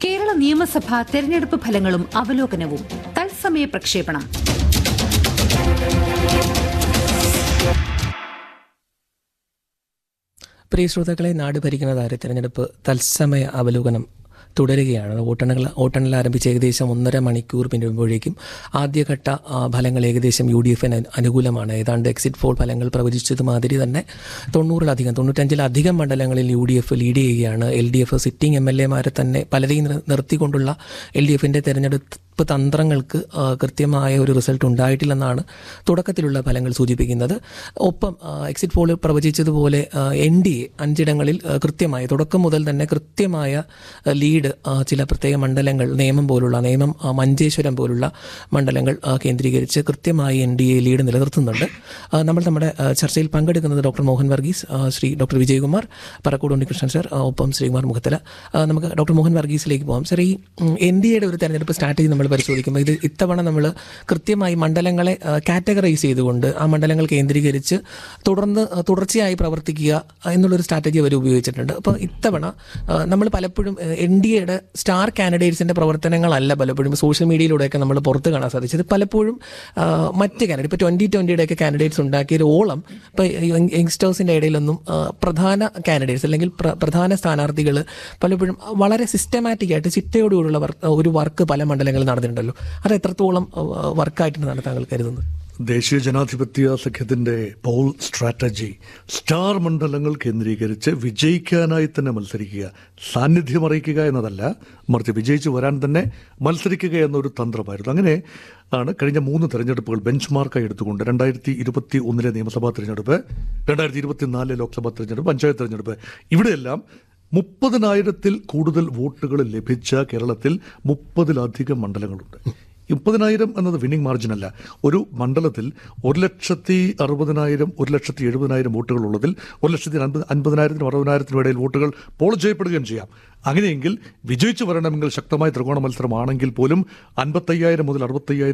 കേരള നിയമസഭാ തെരഞ്ഞെടുപ്പ് ഫലങ്ങളും അവലോകനവും തത്സമയ പ്രക്ഷേപണം പ്രിയ ശ്രോതാക്കളെ നാട് ഭരിക്കുന്നതാരെ തെരഞ്ഞെടുപ്പ് തത്സമയ അവലോകനം തുടരുകയാണ് വോട്ടെണ്ണൽ വോട്ടെണ്ണൽ ആരംഭിച്ച് ഏകദേശം ഒന്നര മണിക്കൂർ പിന്നിടുമ്പോഴേക്കും ആദ്യഘട്ട ആ, ഫലങ്ങൾ ഏകദേശം യു ഡി എഫിന് അനുകൂലമാണ് ഏതാണ്ട് എക്സിറ്റ് പോൾ ഫലങ്ങൾ പ്രവചിച്ചത് മാതിരി തന്നെ തൊണ്ണൂറിലധികം തൊണ്ണൂറ്റഞ്ചിലധികം മണ്ഡലങ്ങളിൽ യു ഡി എഫ് ലീഡ് ചെയ്യുകയാണ് L D F sitting M L എമാരെ തന്നെ പലരെയും നിർ- നിർത്തിക്കൊണ്ടുള്ള എൽ ഡി എഫിൻ്റെ തെരഞ്ഞെടുപ്പ് തന്ത്രങ്ങൾക്ക് ആ, കൃത്യമായ ഒരു റിസൾട്ട് ഉണ്ടായിട്ടില്ലെന്നാണ് തുടക്കത്തിലുള്ള ഫലങ്ങൾ സൂചിപ്പിക്കുന്നത് ഒപ്പം ആ, എക്സിറ്റ് പോൾ പ്രവചിച്ചതുപോലെ എൻ ഡി എ അഞ്ചിടങ്ങളിൽ ആ, കൃത്യമായ തുടക്കം മുതൽ തന്നെ കൃത്യമായ ആ, ലീഡ് ആ, ചില പ്രത്യേക മണ്ഡലങ്ങൾ നിയമം പോലുള്ള നിയമം ആ, മഞ്ചേശ്വരം പോലുള്ള മണ്ഡലങ്ങൾ ആ, കേന്ദ്രീകരിച്ച് കൃത്യമായി എൻ ഡി എ ലീഡ് നിലനിർത്തുന്നുണ്ട് ആ, നമ്മൾ നമ്മുടെ ആ, ചർച്ചയിൽ പങ്കെടുക്കുന്നത് ഡോക്ടർ മോഹൻ വർഗീസ് ആ, ശ്രീ ഡോക്ടർ വിജയകുമാർ പറക്കോട് ഉണ്ണികൃഷ്ണൻ സാർ ആ, ഒപ്പം ശ്രീകുമാർ മുഖത്തല ആ, നമുക്ക് ഡോക്ടർ മോഹൻ വർഗീസിലേക്ക് പോകാം സാർ ഈ എൻ ഡി എയുടെ ഒരു തെരഞ്ഞെടുപ്പ് സ്ട്രാറ്റജി നമ്മൾ പരിശോധിക്കുമ്പോൾ ഇത് ഇത്തവണ നമ്മൾ കൃത്യമായി മണ്ഡലങ്ങളെ കാറ്റഗറൈസ് ചെയ്തുകൊണ്ട് ആ മണ്ഡലങ്ങൾ കേന്ദ്രീകരിച്ച് തുടർന്ന് ആ, തുടർച്ചയായി പ്രവർത്തിക്കുക എന്നുള്ളൊരു സ്ട്രാറ്റജി അവർ ഉപയോഗിച്ചിട്ടുണ്ട് അപ്പോൾ ഇത്തവണ നമ്മൾ പലപ്പോഴും എൻ ഡി എയുടെ സ്റ്റാർ കാൻഡിഡേറ്റ്സിൻ്റെ പ്രവർത്തനങ്ങളല്ല പലപ്പോഴും സോഷ്യൽ മീഡിയയിലൂടെയൊക്കെ നമ്മൾ പുറത്ത് കാണാൻ സാധിച്ചത് പലപ്പോഴും ആ, മറ്റ് കാൻഡിഡേറ്റ് ഇപ്പോൾ ട്വൻറ്റി ട്വൻറ്റിയുടെയൊക്കെ കാൻഡിഡേറ്റ്സ് ഉണ്ടാക്കിയ ഒരു ഓളം ഇപ്പോൾ യങ്സ്റ്റേഴ്സിൻ്റെ ഇടയിലൊന്നും ആ, പ്രധാന കാൻഡിഡേറ്റ്സ് അല്ലെങ്കിൽ പ്ര- പ്രധാന സ്ഥാനാർത്ഥികൾ പലപ്പോഴും വളരെ സിസ്റ്റമാറ്റിക് ആയിട്ട് ചിട്ടയോടുകൂടിയുള്ള വർക്ക് ഒരു വർക്ക് പല മണ്ഡലങ്ങളിൽ നടന്നിട്ടുണ്ടല്ലോ അത് എത്രത്തോളം വർക്കായിട്ടുണ്ടെന്നാണ് താങ്കൾ കരുതുന്നത് ദേശീയ ജനാധിപത്യ സഖ്യത്തിന്റെ പോൾ സ്ട്രാറ്റജി സ്റ്റാർ മണ്ഡലങ്ങൾ കേന്ദ്രീകരിച്ച് വിജയിക്കാനായി തന്നെ മത്സരിക്കുക സാന്നിധ്യം അറിയിക്കുക എന്നതല്ല മറിച്ച് വിജയിച്ചു വരാൻ തന്നെ മത്സരിക്കുക എന്നൊരു തന്ത്രമായിരുന്നു അങ്ങനെ ആണ് കഴിഞ്ഞ മൂന്ന് തെരഞ്ഞെടുപ്പുകൾ ബെഞ്ച് മാർക്കായി എടുത്തുകൊണ്ട് രണ്ടായിരത്തി ഇരുപത്തി ഒന്നിലെ നിയമസഭാ തെരഞ്ഞെടുപ്പ് രണ്ടായിരത്തി ഇരുപത്തിനാലിലെ ലോക്സഭാ തെരഞ്ഞെടുപ്പ് പഞ്ചായത്ത് തെരഞ്ഞെടുപ്പ് ഇവിടെയെല്ലാം മുപ്പതിനായിരത്തിൽ കൂടുതൽ വോട്ടുകൾ ലഭിച്ച കേരളത്തിൽ മുപ്പതിലധികം മണ്ഡലങ്ങളുണ്ട് ഈ മുപ്പതിനായിരം എന്നത് വിന്നിംഗ് മാർജിൻ അല്ല ഒരു മണ്ഡലത്തിൽ ഒരു ലക്ഷത്തി അറുപതിനായിരം ഒരു ലക്ഷത്തി എഴുപതിനായിരം വോട്ടുകൾ ഉള്ളതിൽ ഒരു ലക്ഷത്തി അൻപത് അൻപതിനായിരത്തിനും അറുപതിനായിരത്തിനും ഇടയിൽ വോട്ടുകൾ പോൾ ചെയ്യപ്പെടുകയും ചെയ്യാം അങ്ങനെയെങ്കിൽ വിജയിച്ചു വരണമെങ്കിൽ ശക്തമായ ത്രികോണ മത്സരമാണെങ്കിൽ പോലും അൻപത്തയ്യായിരം മുതൽ അറുപത്തയ്യായിരം